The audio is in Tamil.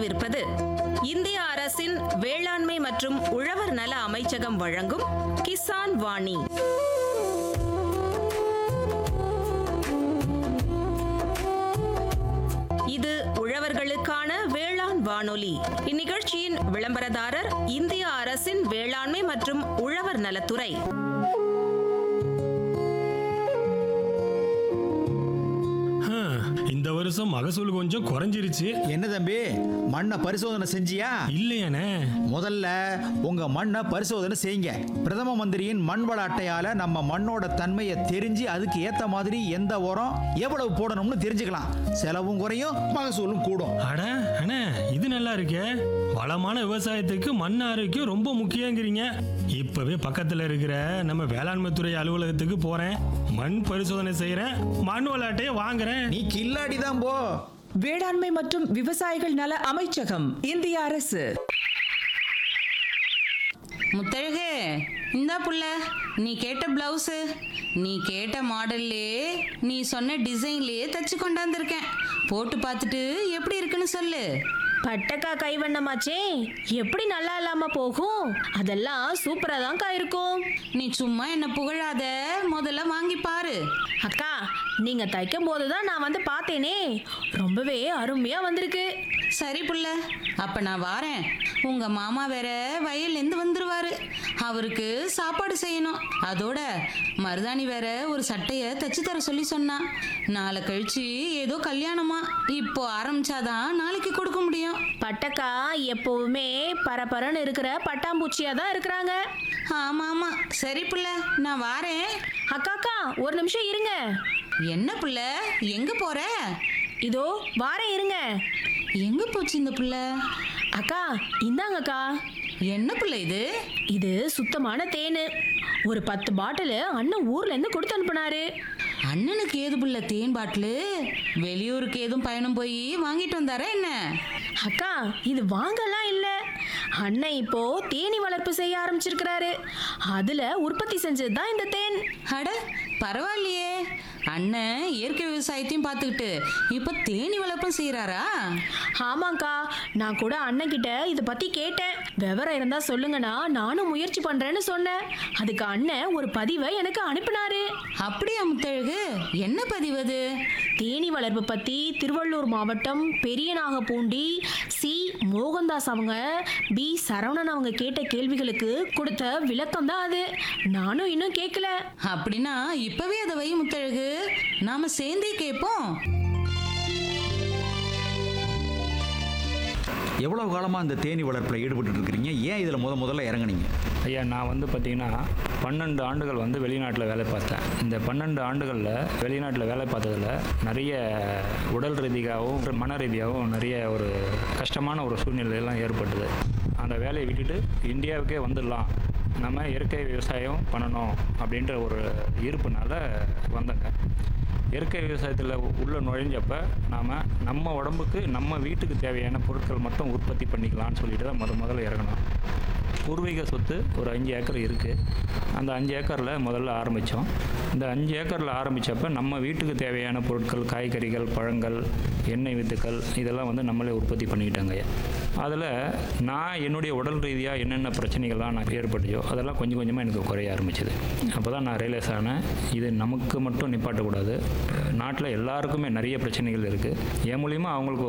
வரவிருப்பது இந்திய அரசின் வேளாண்மை மற்றும் உழவர் நல அமைச்சகம் வழங்கும் கிசான் வாணி இது உழவர்களுக்கான வேளாண் வானொலி இந்நிகழ்ச்சியின் விளம்பரதாரர் இந்திய அரசின் வேளாண்மை மற்றும் உழவர் நலத்துறை ஹம், இந்த வருஷம் மகசூல் கொஞ்சம் குறைஞ்சிருச்சு என்ன தம்பி மண்ணை பரிசோதனை செஞ்சியா இல்லையானே முதல்ல உங்க மண்ணை பரிசோதனை செய்யுங்க பிரதம மந்திரியின் மண் வள அட்டையால நம்ம மண்ணோட தன்மையை தெரிஞ்சு அதுக்கு ஏத்த மாதிரி எந்த உரம் எவ்வளவு போடணும்னு தெரிஞ்சுக்கலாம் செலவும் குறையும் மகசூலும் கூடும் அட அண்ணே இது நல்லா இருக்கே வளமான விவசாயத்துக்கு மண் ஆரோக்கியம் ரொம்ப முக்கியங்கிறீங்க இப்பவே பக்கத்துல இருக்கிற நம்ம வேளாண்மை துறை அலுவலகத்துக்கு போறேன் மண் பரிசோதனை செய்யறேன் மண் விளையாட்டையே வாங்குறேன் நீ கில்லாடி தான் போ வேளாண்மை மற்றும் விவசாயிகள் நல அமைச்சகம் இந்திய அரசு முத்தழகு இந்தா புள்ள நீ கேட்ட பிளவுஸு நீ கேட்ட மாடல்லே நீ சொன்ன டிசைன்லயே தச்சு கொண்டாந்துருக்கேன் போட்டு பார்த்துட்டு எப்படி இருக்குன்னு சொல்லு பட்டக்கா கைவண்ணமாச்சே எப்படி நல்லா இல்லாம போகும் அதெல்லாம் சூப்பரா தான்க்கா இருக்கும் நீ சும்மா என்ன புகழாத முதல்ல வாங்கி பாரு அக்கா நீங்க தைக்கும் போதுதான் நான் வந்து பார்த்தேனே ரொம்பவே அருமையா வந்திருக்கு சரி புள்ள அப்ப நான் வாரேன் உங்க மாமா வேற வயல்லேருந்து வந்துருவாரு அவருக்கு சாப்பாடு செய்யணும் அதோட மருதாணி வேற ஒரு சட்டைய தச்சு தர சொல்லி சொன்னான் நாளை கழிச்சு ஏதோ கல்யாணமா இப்போ ஆரம்பிச்சாதான் நாளைக்கு கொடுக்க முடியும் பட்டக்கா எப்பவுமே பரபரன்னு இருக்கிற பட்டாம்பூச்சியா தான் இருக்கிறாங்க ஆமா ஆமா சரி புள்ள நான் வாரேன் அக்காக்கா ஒரு நிமிஷம் இருங்க என்ன புள்ள எங்க போற இதோ வாரேன் இருங்க எங்க போச்சு இந்த புள்ள அக்கா இந்தாங்கக்கா என்ன புள்ள இது இது சுத்தமான தேனு ஒரு பத்து பாட்டில் அண்ணன் ஊர்ல இருந்து கொடுத்து அனுப்புனாரு அண்ணனுக்கு ஏது புள்ள தேன் பாட்டிலு வெளியூருக்கு ஏதும் பயணம் போய் வாங்கிட்டு வந்தாரா என்ன அக்கா இது வாங்கலாம் இல்ல அண்ணன் இப்போ தேனி வளர்ப்பு செய்ய ஆரம்பிச்சிருக்கிறாரு அதுல உற்பத்தி செஞ்சது தான் இந்த தேன் அட பரவாயில்லையே அண்ணன் இயற்கை விவசாயத்தையும் பார்த்துக்கிட்டு இப்போ தேனி வளர்ப்பும் செய்கிறாரா ஆமாக்கா நான் கூட அண்ணன் கிட்ட இதை பத்தி கேட்டேன் விவரம் இருந்தா சொல்லுங்கண்ணா நானும் முயற்சி பண்றேன்னு சொன்னேன் அதுக்கு அண்ணன் ஒரு பதிவை எனக்கு அனுப்பினாரு அப்படியா முத்தழகு என்ன பதிவு அது தேனி வளர்ப்பு பத்தி திருவள்ளூர் மாவட்டம் பெரியநாகப்பூண்டி சி மோகன்தாஸ் அவங்க பி சரவணன் அவங்க கேட்ட கேள்விகளுக்கு கொடுத்த விளக்கம் தான் அது நானும் இன்னும் கேட்கல அப்படின்னா இப்பவே அதை வை முத்தழகு நாம சேர்ந்தே கேட்போம் எவ்வளவு காலமா இந்த தேனி வளர்ப்புல ஈடுபட்டு இருக்கிறீங்க ஏன் இதுல முத முதல்ல இறங்குனீங்க ஐயா நான் வந்து பார்த்தீங்கன்னா பன்னெண்டு ஆண்டுகள் வந்து வெளிநாட்டில் வேலை பார்த்தேன் இந்த பன்னெண்டு ஆண்டுகளில் வெளிநாட்டில் வேலை பார்த்ததுல நிறைய உடல் ரீதியாகவும் மன ரீதியாகவும் நிறைய ஒரு கஷ்டமான ஒரு சூழ்நிலையெல்லாம் ஏற்பட்டது அந்த வேலையை விட்டுட்டு இந்தியாவுக்கே வந்துடலாம் நம்ம இயற்கை விவசாயம் பண்ணணும் அப்படின்ற ஒரு ஈர்ப்புனால வந்தேங்க இயற்கை விவசாயத்தில் உள்ள நுழைஞ்சப்ப நாம் நம்ம உடம்புக்கு நம்ம வீட்டுக்கு தேவையான பொருட்கள் மட்டும் உற்பத்தி பண்ணிக்கலாம்னு சொல்லிட்டு தான் முத முதல்ல இறங்கணும் பூர்வீக சொத்து ஒரு அஞ்சு ஏக்கர் இருக்குது அந்த அஞ்சு ஏக்கரில் முதல்ல ஆரம்பித்தோம் இந்த அஞ்சு ஏக்கரில் ஆரம்பித்தப்ப நம்ம வீட்டுக்கு தேவையான பொருட்கள் காய்கறிகள் பழங்கள் எண்ணெய் வித்துக்கள் இதெல்லாம் வந்து நம்மளே உற்பத்தி பண்ணிக்கிட்டாங்க அதில் நான் என்னுடைய உடல் ரீதியாக என்னென்ன பிரச்சனைகள்லாம் நான் ஏற்பட்டுச்சோ அதெல்லாம் கொஞ்சம் கொஞ்சமாக எனக்கு குறைய ஆரம்பிச்சது அப்போ தான் நான் ரியலைஸ் ஆனேன் இது நமக்கு மட்டும் நிப்பாட்டக்கூடாது நாட்டில் எல்லாருக்குமே நிறைய பிரச்சனைகள் இருக்குது என் மூலிமா அவங்களுக்கு